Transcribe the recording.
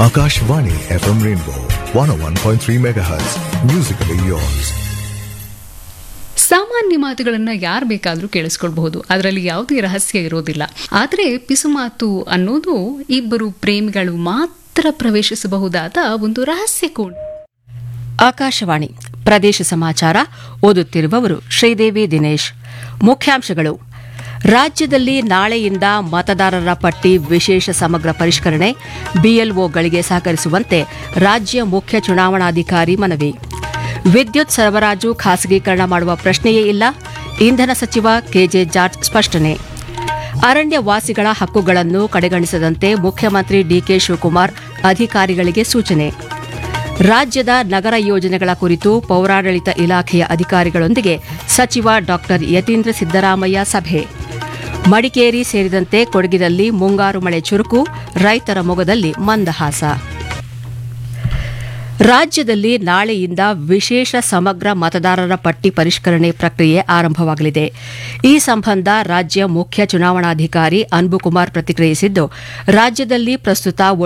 Akashvani FM Rainbow 101.3 MHz. Musically yours. ಸಾಮಾನ್ಯ ಮಾತುಗಳನ್ನ ಯಾರು ಬೇಕಾದರೂ ಕೇಳಿಸ್ಕೊಳ್ಬಹುದು ಅದರಲ್ಲಿ ಯಾವುದೇ ರಹಸ್ಯ ಇರೋದಿಲ್ಲ ಆದರೆ ಪಿಸುಮಾತು ಅನ್ನೋದು ಇಬ್ಬರು ಪ್ರೇಮಿಗಳು ಮಾತ್ರ ಪ್ರವೇಶಿಸಬಹುದಾದ ಒಂದು ರಹಸ್ಯ ಕೋಣ ಆಕಾಶವಾಣಿ ಪ್ರದೇಶ ಸಮಾಚಾರ ಓದುತ್ತಿರುವವರು ಶ್ರೀದೇವಿ ದಿನೇಶ್ ಮುಖ್ಯಾಂಶಗಳು ರಾಜ್ಯದಲ್ಲಿ ನಾಳೆಯಿಂದ ಮತದಾರರ ಪಟ್ಟಿ ವಿಶೇಷ ಸಮಗ್ರ ಪರಿಷ್ಕರಣೆ ಬಿಎಲ್ಒಗಳಿಗೆ ಸಹಕರಿಸುವಂತೆ ರಾಜ್ಯ ಮುಖ್ಯ ಚುನಾವಣಾಧಿಕಾರಿ ಮನವಿ ವಿದ್ಯುತ್ ಸರಬರಾಜು ಖಾಸಗೀಕರಣ ಮಾಡುವ ಪ್ರಶ್ನೆಯೇ ಇಲ್ಲ ಇಂಧನ ಸಚಿವ ಕೆಜೆ ಜಾರ್ಜ್ ಸ್ಪಷ್ಟನೆ ಅರಣ್ಯ ವಾಸಿಗಳ ಹಕ್ಕುಗಳನ್ನು ಕಡೆಗಣಿಸದಂತೆ ಮುಖ್ಯಮಂತ್ರಿ ಡಿಕೆ ಶಿವಕುಮಾರ್ ಅಧಿಕಾರಿಗಳಿಗೆ ಸೂಚನೆ ರಾಜ್ಯದ ನಗರ ಯೋಜನೆಗಳ ಕುರಿತು ಪೌರಾಡಳಿತ ಇಲಾಖೆಯ ಅಧಿಕಾರಿಗಳೊಂದಿಗೆ ಸಚಿವ ಡಾ ಯತೀಂದ್ರ ಸಿದ್ದರಾಮಯ್ಯ ಸಭೆ ಮಡಿಕೇರಿ ಸೇರಿದಂತೆ ಕೊಡಗಿನಲ್ಲಿ ಮುಂಗಾರು ಮಳೆ ಚುರುಕು ರೈತರ ಮೊಗದಲ್ಲಿ ಮಂದಹಾಸ ರಾಜ್ಯದಲ್ಲಿ ನಾಳೆಯಿಂದ ವಿಶೇಷ ಸಮಗ್ರ ಮತದಾರರ ಪಟ್ಟಿ ಪರಿಷ್ಕರಣೆ ಪ್ರಕ್ರಿಯೆ ಆರಂಭವಾಗಲಿದೆ ಈ ಸಂಬಂಧ ರಾಜ್ಯ ಮುಖ್ಯ ಚುನಾವಣಾಧಿಕಾರಿ ಅನ್ಬುಕುಮಾರ್ ಪ್ರತಿಕ್ರಿಯಿಸಿದ್ದು ರಾಜ್ಯದಲ್ಲಿ ಪ್ರಸ್ತುತ